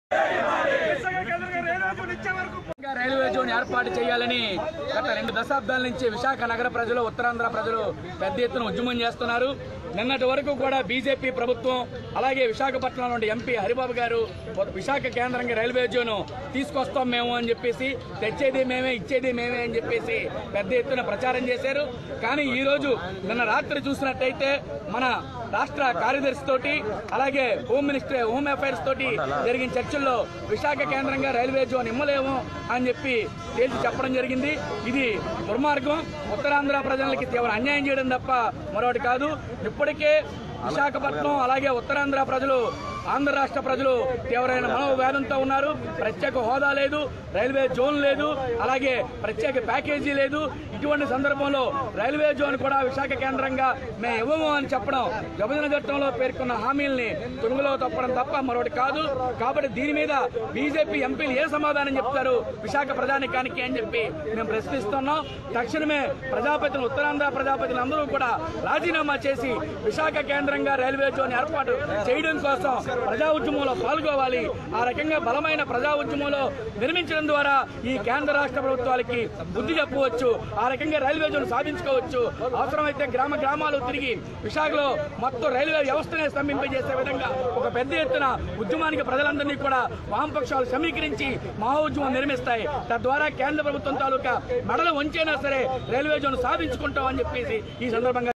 ఇంకా railway zone ఏర్పాటు చేయాలని గత రెండు దశాబ్దాల నుంచి విశాఖ నగర ప్రజలు ఉత్తరాంధ్ర ప్రజలు పెద్ద ఎత్తున ఉద్యమం చేస్తున్నారు నిన్నటి వరకు కూడా బీజేపీ ప్రభుత్వం అలాగే విశాఖపట్నం నుండి ఎంపీ హరిబాబు గారు విశాఖ కేంద్రంగా రైల్వే జోన్ తీసుకొస్తాం మేము అని చెప్పేసి తెచ్చేది మేమే ఇచ్చేది మేమే అని చెప్పేసి పెద్ద ఎత్తున ప్రచారం చేశారు కానీ ఈ రోజు నిన్న రాత్రి చూసినట్టయితే మన రాష్ట్ర కార్యదర్శి తోటి అలాగే హోమ్ మినిస్టర్ హోమ్ అఫైర్స్ తోటి జరిగిన చర్చల్లో విశాఖ కేంద్రంగా రైల్వే జోన్ ఇమ్మలేము అని చెప్పి తేల్చి చెప్పడం జరిగింది ఇది దుర్మార్గం ఉత్తరాంధ్ర ప్రజలకి తీవ్ర అన్యాయం చేయడం తప్ప మరొకటి కాదు ఇప్పటికే విశాఖపట్నం అలాగే ఉత్తరాంధ్ర ప్రజలు ఆంధ్ర రాష్ట్ర ప్రజలు తీవ్రమైన మనోవేదంతో ఉన్నారు ప్రత్యేక హోదా లేదు రైల్వే జోన్ లేదు అలాగే ప్రత్యేక ప్యాకేజీ లేదు ఇటువంటి సందర్భంలో రైల్వే జోన్ కూడా విశాఖ కేంద్రంగా మేము ఇవ్వము అని చెప్పడం విభజన చట్టంలో పేర్కొన్న హామీల్ని తుంగలో తప్పడం తప్ప మరొకటి కాదు కాబట్టి దీని మీద బీజేపీ ఎంపీలు ఏ సమాధానం చెప్తారు విశాఖ ప్రజానికానికి అని చెప్పి మేము ప్రశ్నిస్తున్నాం తక్షణమే ప్రజాపతిని ఉత్తరాంధ్ర ప్రజాపతిని అందరూ కూడా రాజీనామా చేసి విశాఖ కేంద్రంగా రైల్వే జోన్ ఏర్పాటు చేయడం కోసం ప్రజా ఉద్యమంలో పాల్గొవాలి ఆ రకంగా బలమైన ప్రజా ఉద్యమంలో నిర్మించడం ద్వారా ఈ కేంద్ర రాష్ట్ర ప్రభుత్వాలకి బుద్ధి చెప్పవచ్చు ఆ రకంగా రైల్వే జోన్ సాధించుకోవచ్చు అవసరమైతే గ్రామ గ్రామాలు తిరిగి విశాఖలో మొత్తం రైల్వే వ్యవస్థనే స్తంభింపజేసే విధంగా ఒక పెద్ద ఎత్తున ఉద్యమానికి ప్రజలందరినీ కూడా వామపక్షాలు సమీకరించి మహా ఉద్యమం నిర్మిస్తాయి తద్వారా కేంద్ర ప్రభుత్వం తాలూకా మెడలు వంచైనా సరే రైల్వే జోన్ సాధించుకుంటాం అని చెప్పేసి ఈ సందర్భంగా